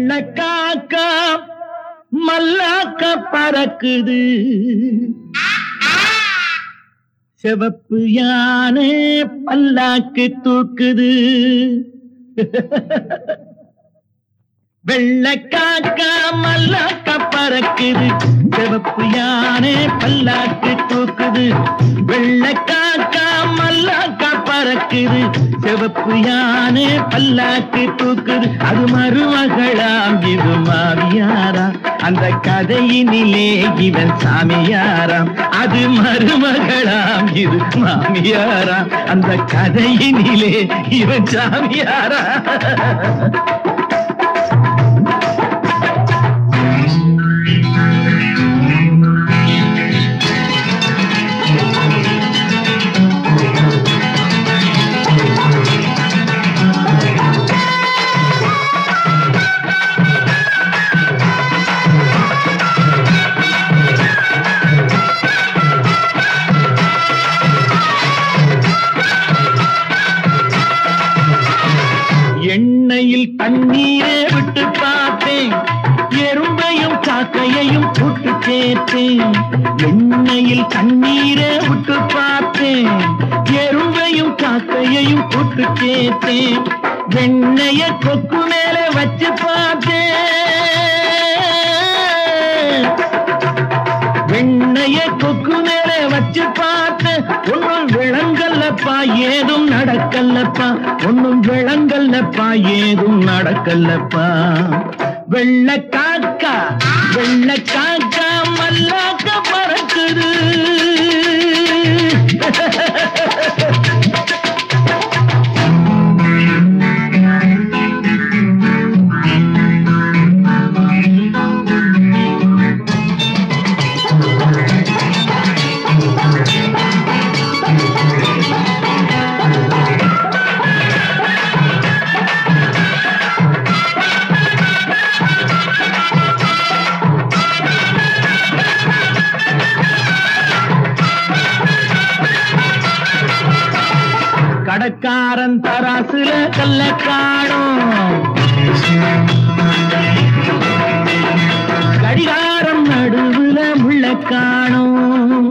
வெள்ளக்காக்கா மல்லாக்க பறக்குது சிவப்பு யானை பல்லாக்கு தூக்குது வெள்ளக்காக்கா மல்லாக்க பறக்குது சிவப்பு யானை பல்லாக்கு தூக்குது வெள்ளக்காக்கா மல்லாக்க பறக்குது சிவப்பு யானை பல்லாக்கு தூக்குது அது மருமகளாம் இது மாமியாராம் அந்த கதையினிலே இவன் சாமியாராம் அது மருமகளாம் இது மாமியாராம் அந்த கதையினிலே இவன் சாமியாரா எண்ணெயில் தண்ணீரை விட்டு பார்த்தேன் எறும்பையும் காக்கையையும் கூட்டு சேர்த்தேன் எண்ணெயில் தண்ணீரை விட்டு பார்த்தேன் எறும்பையும் காக்கையையும் கூட்டு சேர்த்தேன் வெண்ணைய கொக்கு மேல வச்சு பார்த்தேன் வெண்ணைய கொக்கு மேல வச்சு பார்த்து ஒன்னும் விளங்கல்லப்பா ஏதும் நடக்கல்லப்பா ஒன்னும் விளங்கல்லப்பா ஏதும் நடக்கல்லப்பா வெள்ள காக்கா வெள்ள காக்கா மல்லாக்க பறக்குது கடக்காரன் தராசுல கல்ல காணும் கடிகாரம் நடுவுல முள்ள காணும்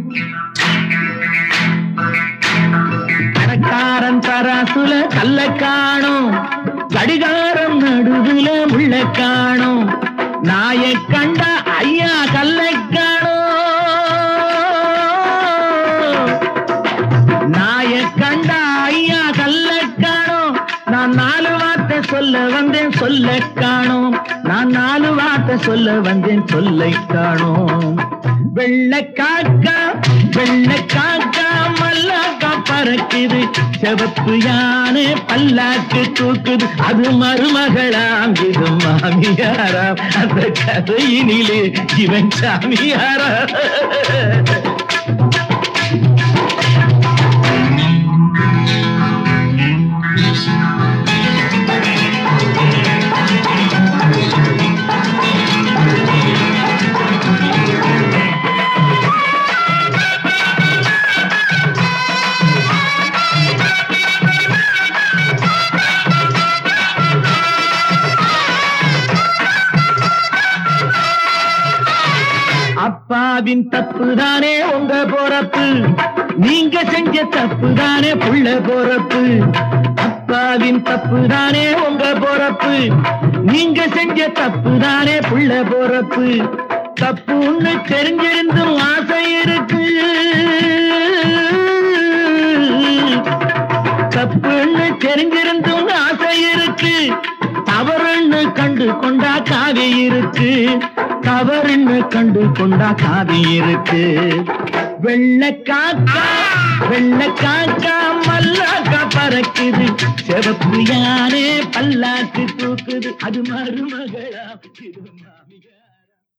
கடக்காரன் தராசுல கல்ல காணும் கடிகாரம் நடுவுல முள்ள காணும் நாயை கண்டா ஐயா கல்லை காணும் நாய கண்டா ஐயா கல்ல காணோம் நான் நாலு வார்த்தை சொல்ல வந்தேன் சொல்ல காணோம் நான் நாலு வார்த்தை சொல்ல வந்தேன் சொல்லை காணோம் வெள்ள காக்கா வெள்ள காக்கா மல்லாக்கா பறக்குது சிவப்பு யானை பல்லாக்கு தூக்குது அது மருமகளாம் இது மாமியாராம் அந்த கதையினிலே இவன் சாமியாரா அப்பாவின் தப்பு தானே உங்க பொறப்பு நீங்க செஞ்ச தப்பு தானே புள்ள பொறப்பு அப்பாவின் தப்பு தானே உங்க பொறப்பு நீங்க செஞ்ச தப்பு தானே புள்ள பொறப்பு தப்புன்னு தெரிஞ்சிருந்தும் ஆசை இருக்கு தப்புன்னு தெரிஞ்சிருந்தும் ஆசை இருக்கு தவறுன்னு கண்டு கொண்டா காவி இருக்கு தவறுன்னு கண்டு கொண்டா காவி இருக்கு வெள்ள காக்கா வெள்ள காக்கா மல்லாக்கா பறக்குது சிவப்பு யானே பல்லாக்கு தூக்குது அது மருமகளா இது